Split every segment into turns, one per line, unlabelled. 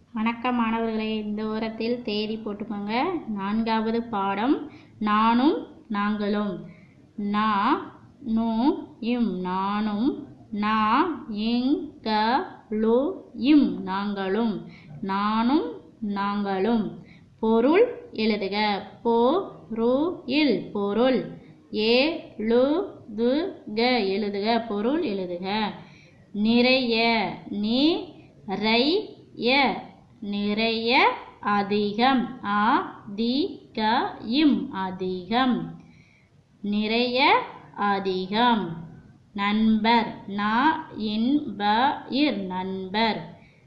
வணக்கம் மாணவர்களே இந்த ஓரத்தில் தேதி போட்டுக்கோங்க நான்காவது பாடம் நானும் நாங்களும் நா நு இம் நானும் நா இங் க லு இம் நாங்களும் நானும் நாங்களும் பொருள் எழுதுக பொ ரு இல் பொருள் ஏ லு து க எழுதுக பொருள் எழுதுக நிறைய நீ ரை ய நிறைய அதிகம் ஆ தி க இம் அதிகம் நிறைய அதிகம் நண்பர் நா இன் ப இர் நண்பர்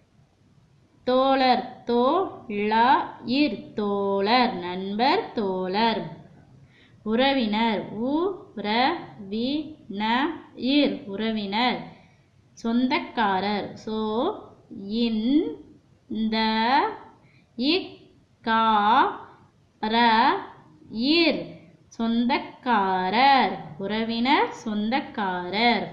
தோழர் தோ ல இர் தோழர் நண்பர் தோழர் உறவினர் உ ர வி ந இர் உறவினர் சொந்தக்காரர் சோ இன் த இக் கா ர இர் சொந்தக்காரர் உறவினர் சொந்தக்காரர்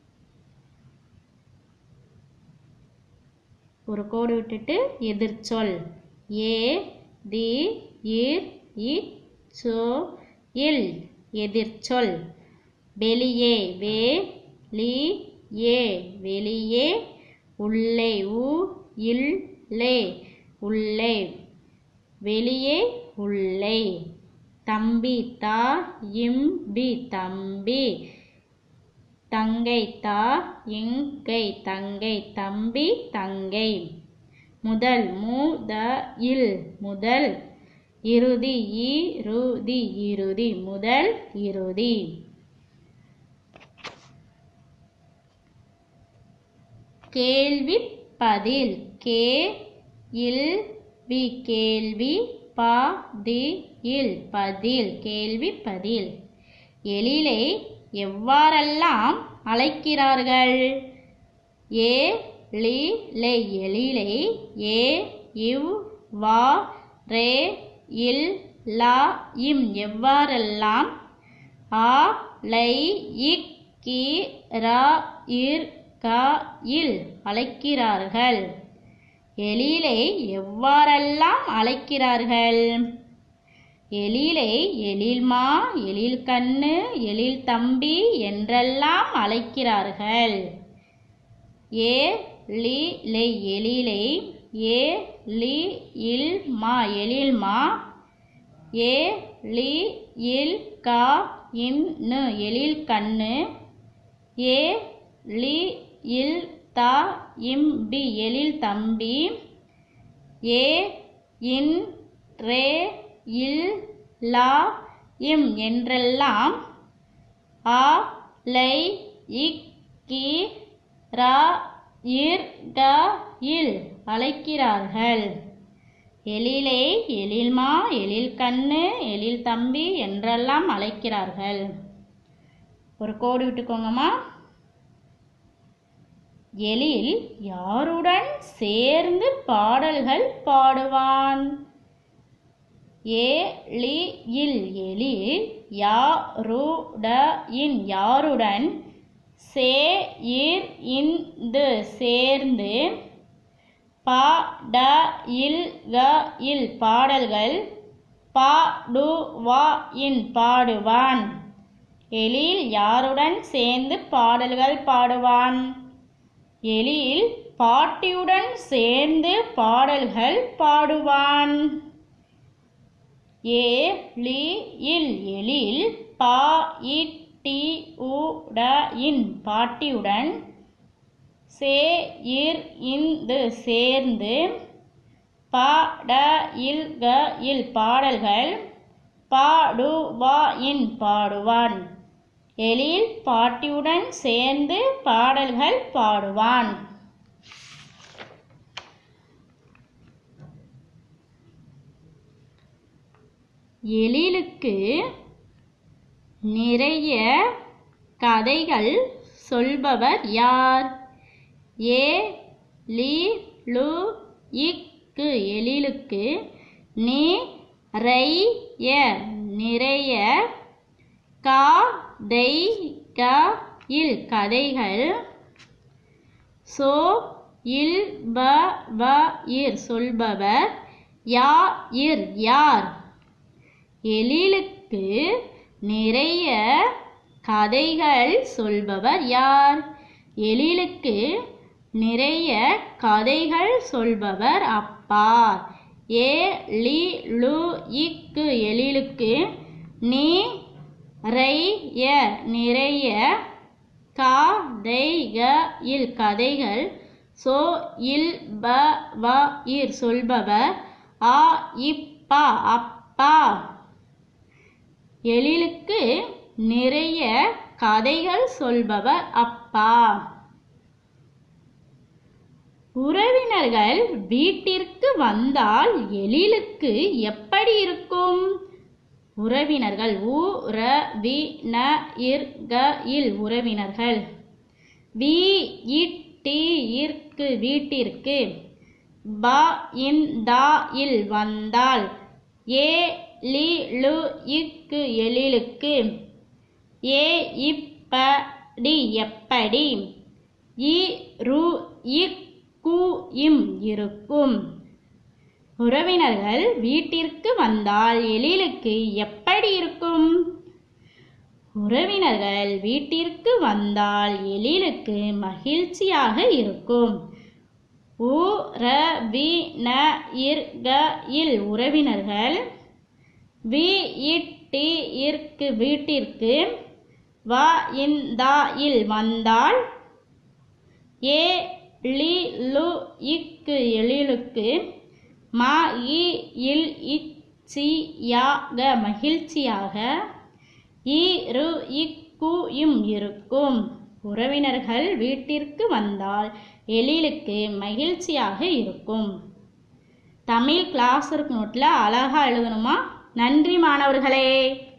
ஒரு கோடு விட்டுட்டு எதிர்ச்சொல் ஏ தி இர் இ சோ இல் எதிர்ச்சொல் வெளியே வே லி ஏ வெளியே உள்ளே உ இல் லே உள்ளே வெளியே உள்ளே தம்பி தா இம் பி தம்பி தங்கை தா இங்கை தங்கை தம்பி தங்கை முதல் மு த இல் முதல் இறுதி இறுதி இறுதி முதல் இறுதி கேள்வி பதில் கே இல் வி கேள்வி ப தி இல் பதில் கேள்வி பதில் எழிலை எவ்வாறெல்லாம் அழைக்கிறார்கள் ஏ லி லை எழிலை ஏ இவ் வா ரே இல் லா இம் எவ்வாறெல்லாம் ஆ லை இக் கி ரா இர் க இல் அழைக்கிறார்கள் எழிலை எவ்வாறெல்லாம் அழைக்கிறார்கள் எழிலை எழில்மா எழில் கண்ணு எழில் தம்பி என்றெல்லாம் அழைக்கிறார்கள் ஏ லி லை எழிலை ஏ லி இல் மா எழில்மா ஏ லி இல் கா இன் நு எழில் கண்ணு ஏ லி இல் தா இம் பி எழில் தம்பி ஏ இன் ரே இல் லா இம் என்றெல்லாம் ஆ லை இக் கி ரா இர் க இல் அழைக்கிறார்கள் எழிலை எழில்மா எழில் கண்ணு எழில் தம்பி என்றெல்லாம் அழைக்கிறார்கள் ஒரு கோடு விட்டுக்கோங்கம்மா எழில் யாருடன் சேர்ந்து பாடல்கள் பாடுவான் ஏ லி இல் எழில் யாருட இன் யாருடன் சே இர் இந்து சேர்ந்து பா ட இல் க இல் பாடல்கள் பா டு வா இன் பாடுவான் எழில் யாருடன் சேர்ந்து பாடல்கள் பாடுவான் எழில் பாட்டியுடன் சேர்ந்து பாடல்கள் பாடுவான் ஏ லி இல் எழில் பா இட் டி உ ட இன் பாட்டியுடன் சே இர் இந்து சேர்ந்து பா ட இல் க இல் பாடல்கள் பாடு வா இன் பாடுவான் எழில் பாட்டியுடன் சேர்ந்து பாடல்கள் பாடுவான் எழிலுக்கு நிறைய கதைகள் சொல்பவர் யார் ஏ லி லு இக்கு எழிலுக்கு நீ ரை ய நிறைய கா தை க இல் கதைகள் சோ இல் ப வ இர் சொல்பவர் யா இர் யார் எழிலுக்கு நிறைய கதைகள் சொல்பவர் யார் எழிலுக்கு நிறைய கதைகள் சொல்பவர் அப்பா ஏ லி லு இக்கு எழிலுக்கு நீ ரை ய நிறைய கா தை க இல் கதைகள் சோ இல் ப வ இர் சொல்பவர் ஆ இப்பா அப்பா எழிலுக்கு நிறைய கதைகள் சொல்பவர் அப்பா உறவினர்கள் வீட்டிற்கு வந்தால் எழிலுக்கு எப்படி இருக்கும் உறவினர்கள் உ ர வி ந இர் க இல் உறவினர்கள் வி இட்டி இற்கு வீட்டிற்கு ப இன் தா இல் வந்தால் ஏ லி லு இக்கு எழிலுக்கு ஏ இப்படி எப்படி இ ரு இக் கு இம் இருக்கும் உறவினர்கள் வீட்டிற்கு வந்தால் எழிலுக்கு எப்படி இருக்கும் உறவினர்கள் வீட்டிற்கு வந்தால் எழிலுக்கு மகிழ்ச்சியாக இருக்கும் உ ர வி ந இர் க இல் உறவினர்கள் வி இட்டி இற்கு வீட்டிற்கு வ இன் தா இல் வந்தால் ஏ லி லு இக்கு எழிலுக்கு மா இ இல் இச்சி யாக மகிழ்ச்சியாக இ ரு இக்கு இம் இருக்கும் உறவினர்கள் வீட்டிற்கு வந்தால் எழிலுக்கு மகிழ்ச்சியாக இருக்கும் தமிழ் கிளாஸ் நோட்டில் அழகாக எழுதணுமா நன்றி மாணவர்களே